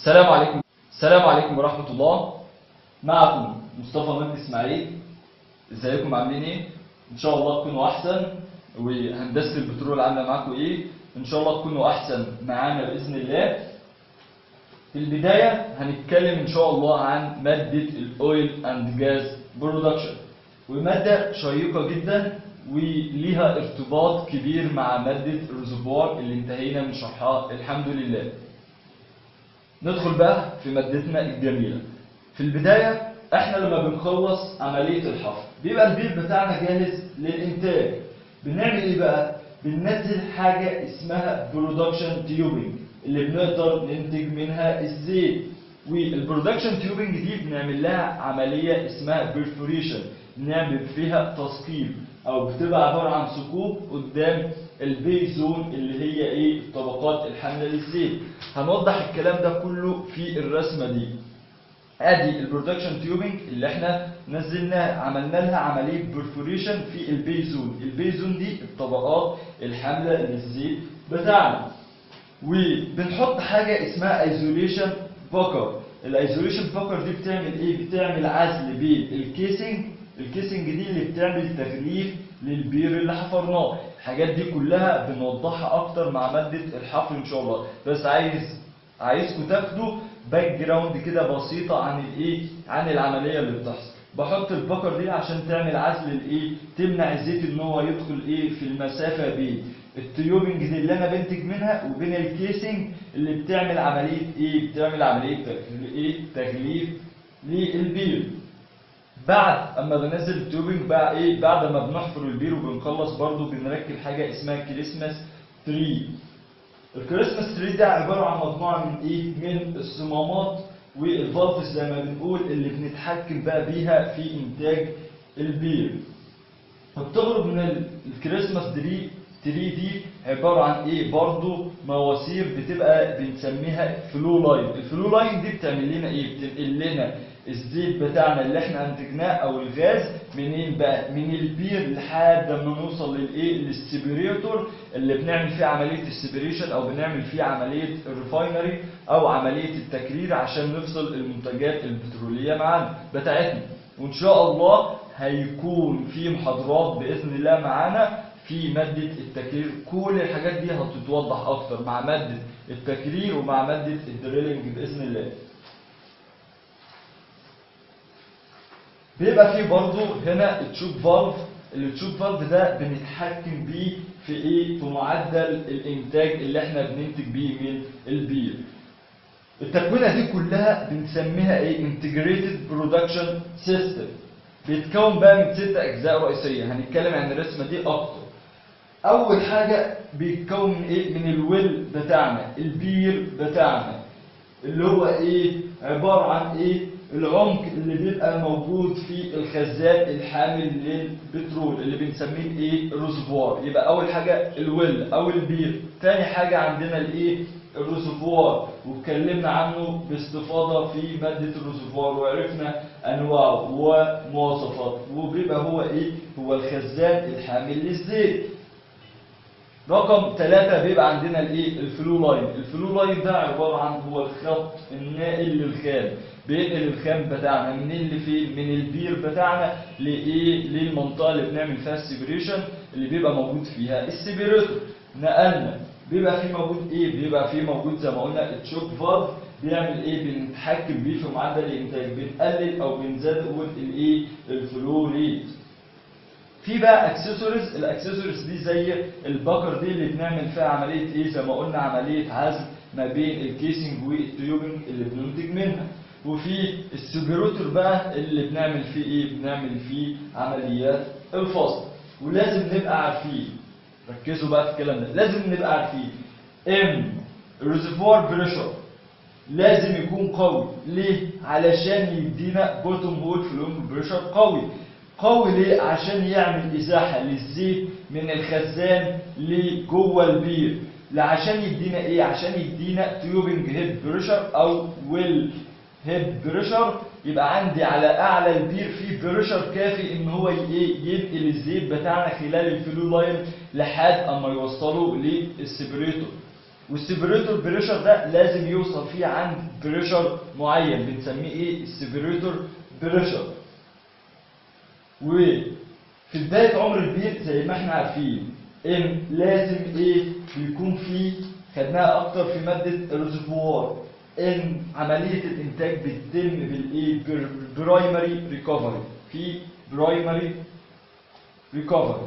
السلام عليكم السلام عليكم ورحمة الله معكم مصطفى مجدي اسماعيل ازيكم عاملين ايه؟ ان شاء الله تكونوا احسن وهندسة البترول عاملة معاكم ايه؟ ان شاء الله تكونوا احسن معانا باذن الله في البداية هنتكلم ان شاء الله عن مادة الاويل اند جاز برودكشن ومادة شيقة جدا وليها ارتباط كبير مع مادة الريزرفوار اللي انتهينا من شرحها الحمد لله ندخل بقى في مادتنا الجميلة في البداية احنا لما بنخلص عملية الحفر بيبقى البير بتاعنا جاهز للإنتاج بنعمل ايه بقى؟ بننزل حاجة اسمها برودكشن تيوبنج اللي بنقدر ننتج منها الزيت والبرودكشن تيوبنج دي بنعمل لها عملية اسمها بيرفوريشن بنعمل فيها تثقيب او بتبقى عبارة عن ثقوب قدام البي زون اللي هي ايه الطبقات الحاملة للزيت هنوضح الكلام ده كله في الرسمة دي ادي البرودكشن تيوبنج اللي احنا نزلناها عملنا لها عمليه برفوريشن في البي زون البي زون دي الطبقات الحامله للزيت بتاعنا وبنحط حاجه اسمها ايزوليشن بكر الايزوليشن بكر دي بتعمل ايه بتعمل عزل بين الكيسنج الكيسنج دي اللي بتعمل تغليف للبير اللي حفرناه الحاجات دي كلها بنوضحها اكتر مع ماده الحفر ان شاء الله بس عايز عايزكم تاخدوا باك جراوند كده بسيطه عن الايه عن العمليه اللي بتحصل بحط البكر دي عشان تعمل عزل الايه تمنع الزيت ان هو يدخل ايه في المسافه بين التيوبنج دي اللي انا بنتج منها وبين الكيسنج اللي بتعمل عمليه ايه بتعمل عمليه تغ- ايه تغليف للبير بعد اما بنزل التيوبنج بقى ايه بعد ما بنحفر البير وبنخلص برضو بنركب حاجه اسمها كريسماس تري الكريسماس تري ده عباره عن مجموعه من ايه من الصمامات والفالفز زي ما بنقول اللي بنتحكم بقى بيها في انتاج البير فبتغرب من ال- الكريسماس تري تري دي عباره عن ايه برضو مواسير بتبقى بنسميها فلو لاين الفلو لاين دي بتعمل لنا ايه بتنقل لنا الزيت بتاعنا اللي احنا انتجناه او الغاز منين بقى من البير لحد ما نوصل للايه للسيبريتور اللي بنعمل فيه عمليه السيبريشن او بنعمل فيه عمليه الريفاينري او عمليه التكرير عشان نفصل المنتجات البتروليه معانا بتاعتنا وان شاء الله هيكون في محاضرات باذن الله معانا في مادة التكرير كل الحاجات دي هتتوضح أكتر مع مادة التكرير ومع مادة الدريلنج بإذن الله بيبقى فيه برضو هنا التشوب فالف التشوب فالف ده بنتحكم بيه في ايه في معدل الانتاج اللي احنا بننتج بيه من البير التكوينه دي كلها بنسميها ايه انتجريتد برودكشن سيستم بيتكون بقى من ست اجزاء رئيسيه هنتكلم عن الرسمه دي اكتر اول حاجه بيتكون من ايه من الويل بتاعنا البير بتاعنا اللي هو ايه عباره عن ايه العمق اللي بيبقى موجود في الخزان الحامل للبترول اللي بنسميه ايه الريزرفوار يبقى اول حاجه الويل او البير تاني حاجه عندنا الايه الريزرفوار واتكلمنا عنه باستفاضه في ماده الريزرفوار وعرفنا انواعه ومواصفاته وبيبقى هو ايه هو الخزان الحامل للزيت رقم ثلاثة بيبقى عندنا الايه الفلو لاين الفلو لاين ده عبارة عن هو الخط الناقل للخام بينقل الخام بتاعنا من اللي فين من البير بتاعنا لايه للمنطقة اللي بنعمل فيها السيبريشن اللي بيبقى موجود فيها السيبريتور نقلنا بيبقى فيه موجود ايه بيبقى فيه موجود زي ما قلنا التشوك فالف بيعمل ايه بنتحكم بيه في معدل الانتاج بنقلل او بنزود الايه الفلو ريت في بقى اكسسوارز الاكسسوارز دي زي البكر دي اللي بنعمل فيها عمليه ايه زي ما قلنا عمليه عزل ما بين الكيسنج والتيوبنج اللي بننتج منها وفي السوبيروتور بقى اللي بنعمل فيه ايه بنعمل فيه عمليات الفصل ولازم نبقى عارفين ركزوا بقى في الكلام ده لازم نبقى عارفين ان الريزرفوار بريشر لازم يكون قوي ليه علشان يدينا بوتوم هول فلوينج بريشر قوي قوي ليه عشان يعمل ازاحه للزيت من الخزان لجوه البير لا عشان يدينا ايه عشان يدينا تيوبنج هيد بريشر او ويل هيد بريشر يبقى عندي على اعلى البير في بريشر كافي ان هو ي- ايه ينقل الزيت بتاعنا خلال الفلو لاين لحد اما يوصله للسبريتور والسيبريتور بريشر ده لازم يوصل فيه عند بريشر معين بنسميه ايه السيبريتور بريشر وفي بداية عمر البير زي ما احنا عارفين ان لازم ايه بيكون في خدناها اكتر في مادة الريزرفوار ان عملية الانتاج بتتم بالايه برايمري ريكفري في برايمري ريكفري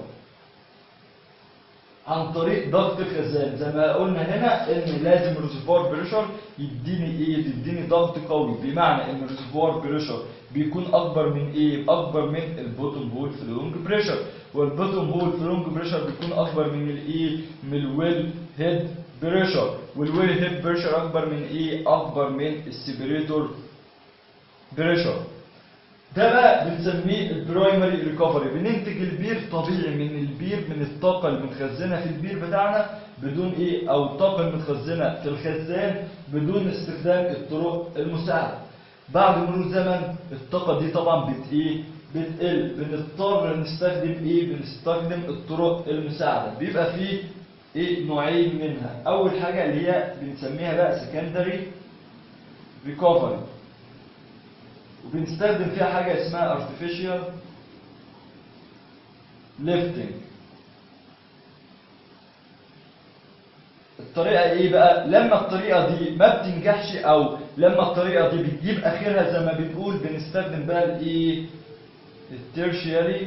عن طريق ضغط الخزان زي ما قلنا هنا ان لازم الريزرفوار بريشر يديني ايه تديني ضغط قوي بمعنى ان الريزرفوار بريشر بيكون اكبر من ايه اكبر من البوتوم هول فلونج بريشر والبوتوم هول فلونج بريشر بيكون اكبر من الايه من الويل هيد بريشر والويل هيد بريشر اكبر من ايه اكبر من السيبريتور بريشر ده بقى بنسميه البرايمري ريكفري بننتج البير طبيعي من البير من الطاقه المتخزنه في البير بتاعنا بدون ايه او الطاقه المتخزنه في الخزان بدون استخدام الطرق المساعده بعد مرور زمن الطاقه دي طبعا بت ايه بتقل بنضطر نستخدم ايه بنستخدم الطرق المساعده بيبقى فيه ايه نوعين منها اول حاجه اللي هي بنسميها بقى سكندري ريكفري وبنستخدم فيها حاجة اسمها artificial lifting الطريقة ايه بقى لما الطريقة دي ما بتنجحش او لما الطريقة دي بتجيب اخرها زي ما بنقول بنستخدم بقى الايه الترشيري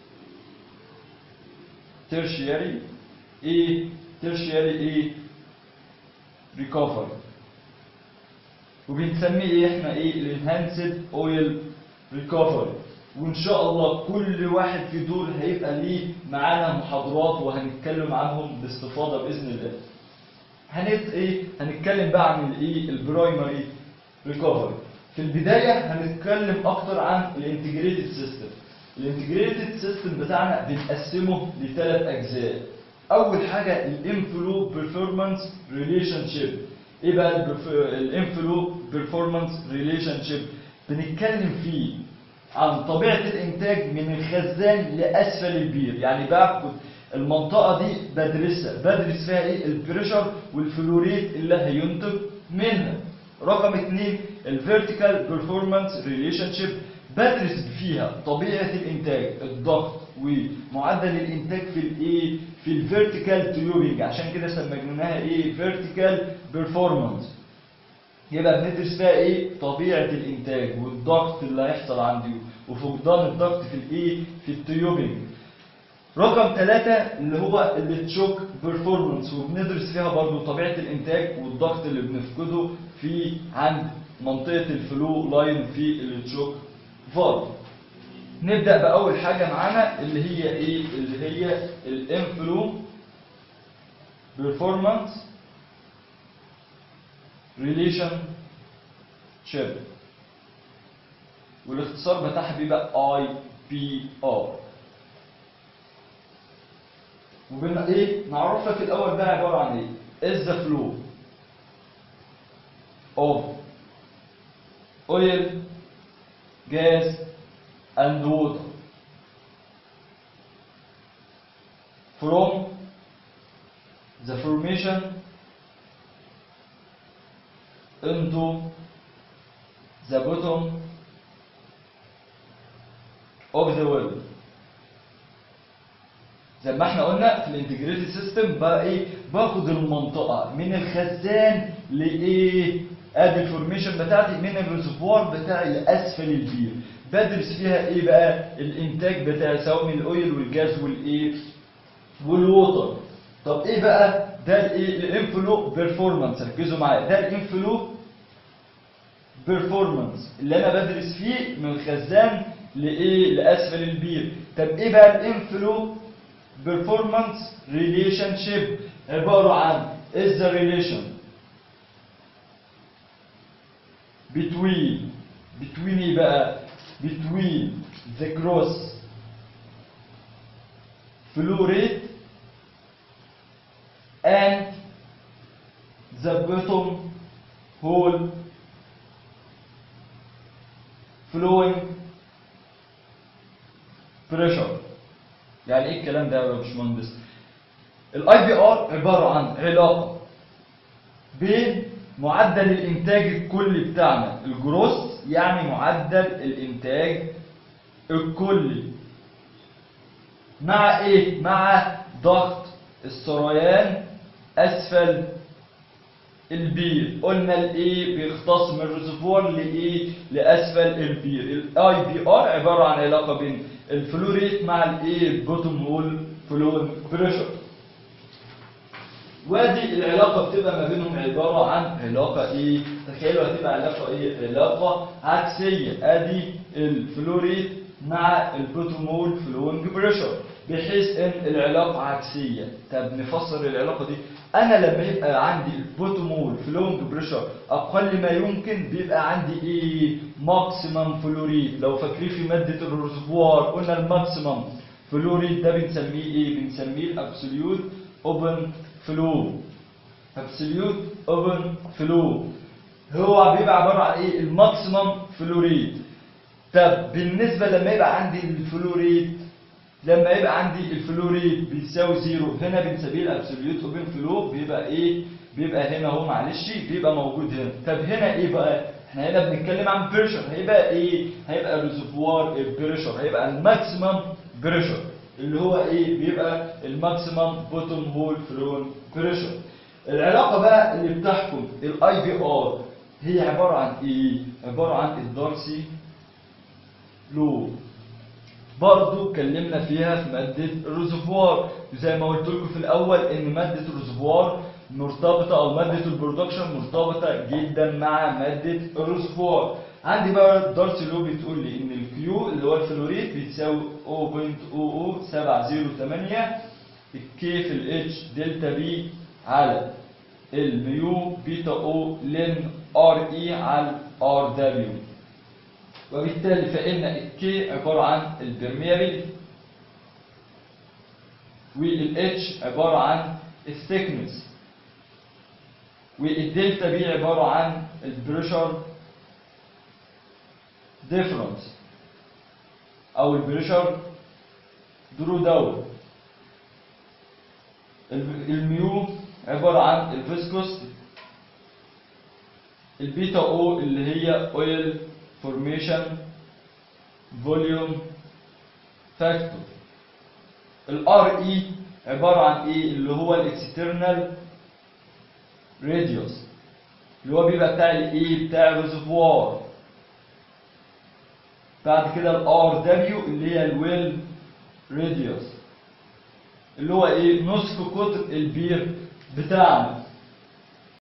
ترشيري ايه ترشيري ايه ريكفري وبنسميه ايه احنا ايه الانهانسد اويل ريكفري وان شاء الله كل واحد في دول هيبقى ليه معانا محاضرات وهنتكلم عنهم باستفاضه باذن الله هنت ايه هنتكلم بقى عن الايه البرايمري ريكفري في البدايه هنتكلم اكتر عن الانتجريتد سيستم الانتجريتد سيستم بتاعنا بنقسمه لثلاث اجزاء اول حاجه الانفلو بيرفورمانس ريليشن شيب ايه بقى الانفلو بيرفورمانس ريليشن شيب بنتكلم فيه عن طبيعه الانتاج من الخزان لاسفل البير يعني باخد المنطقه دي بدرسها بدرس فيها ايه البريشر والفلوريت اللي هينتج منها رقم اثنين الفيرتيكال بيرفورمانس ريليشن شيب بدرس فيها طبيعه الانتاج الضغط ومعدل الانتاج في الايه في الفيرتيكال تيوبنج عشان كده سميناها ايه فيرتيكال بيرفورمانس يبقى بندرس فيها ايه طبيعه الانتاج والضغط اللي هيحصل عندي وفقدان الضغط في الايه في التيوبنج رقم ثلاثة اللي هو التشوك بيرفورمانس وبندرس فيها برضو طبيعة الانتاج والضغط اللي بنفقده في عند منطقة الفلو لاين في التشوك فالف نبدأ بأول حاجة معانا اللي هي ايه اللي هي الانفلو بيرفورمانس ريليشن شيب والاختصار بتاعها بيبقى اي بي ار وبن ايه نعرفها في الاول بقى عباره عن ايه is the flow of oil gas and water from the formation into the bottom of the well زي ما احنا قلنا في الانتجريتد سيستم بقى ايه باخد المنطقه من الخزان لايه ادي الفورميشن بتاعتي من الريزرفوار بتاعي لاسفل البير بدرس فيها ايه بقى الانتاج بتاعي سواء من الاويل والجاز والايه والووتر طب ايه بقى ده الايه الانفلو بيرفورمانس ركزوا معايا ده الانفلو بيرفورمانس اللي انا بدرس فيه من الخزان لايه لاسفل البير طب ايه بقى الانفلو performance relationship عبارة عن is the relation between between ايه بقى between the gross flow rate and the bottom hole flowing pressure يعني ايه الكلام ده يا باشمهندس الاي بي ار عباره عن علاقه بين معدل الانتاج الكلي بتاعنا الجروس يعني معدل الانتاج الكلي مع ايه مع ضغط السريان اسفل البير قلنا الايه بيختص من الريزرفوار لايه لاسفل البير الاي بي ار عباره عن علاقه بين الفلو ريت مع الايه بوتوم هول فلو بريشر وادي العلاقه بتبقى ما بينهم عباره عن علاقه ايه تخيلوا هتبقى علاقه ايه علاقه عكسيه ادي الفلو ريت مع البوتوم هول فلوينج بريشر بحيث ان العلاقه عكسيه طب نفسر العلاقه دي انا لما يبقى عندي البوتوم هول فلوينج بريشر اقل ما يمكن بيبقى عندي ايه ماكسيمم فلو ريت لو فاكرين في ماده الريزرفوار قلنا الماكسيمم فلو ريت ده بنسميه ايه بنسميه الابسوليوت اوبن فلو ابسوليوت اوبن فلو هو بيبقى عباره عن ايه الماكسيمم فلو ريت طب بالنسبه لما يبقى عندي الفلو ريت لما يبقى عندي الفلو ريت بيساوي زيرو هنا بنسميه الابسوليوت اوبن فلو بيبقى ايه بيبقى هنا اهو معلش بيبقى موجود هنا طب هنا ايه بقى احنا هنا بنتكلم عن بريشر هيبقى ايه هيبقى الريزرفوار بريشر هيبقى الماكسيمم بريشر اللي هو ايه بيبقى الماكسيمم بوتوم هول فلو بريشر العلاقه بقى اللي بتحكم الاي بي ار هي عباره عن ايه عباره عن الدارسي لو برضو اتكلمنا فيها في مادة الريزرفوار زي ما قلت لكم في الأول إن مادة الريزرفوار مرتبطة أو مادة البرودكشن مرتبطة جدا مع مادة الريزرفوار عندي بقى الدارسي لو بتقول لي إن الكيو اللي هو الفلوريت بيتساوي 0.00708 الكي في الاتش دلتا بي على الميو بيتا او لن ار اي على ار دبليو وبالتالي فإن الكي عبارة عن البرميابيلتي والاتش عبارة عن الثيكنس والدلتا بي عبارة عن البريشر ديفرنس أو البريشر درو داون الميو عبارة عن الفيسكوس البيتا او اللي هي اويل formation volume factor الار اي عباره عن ايه اللي هو الاكسترنال راديوس اللي هو بيبقى بتاع الايه بتاع الريزرفوار بعد كده الار دبليو اللي هي الويل راديوس اللي هو ايه نصف قطر البير بتاعنا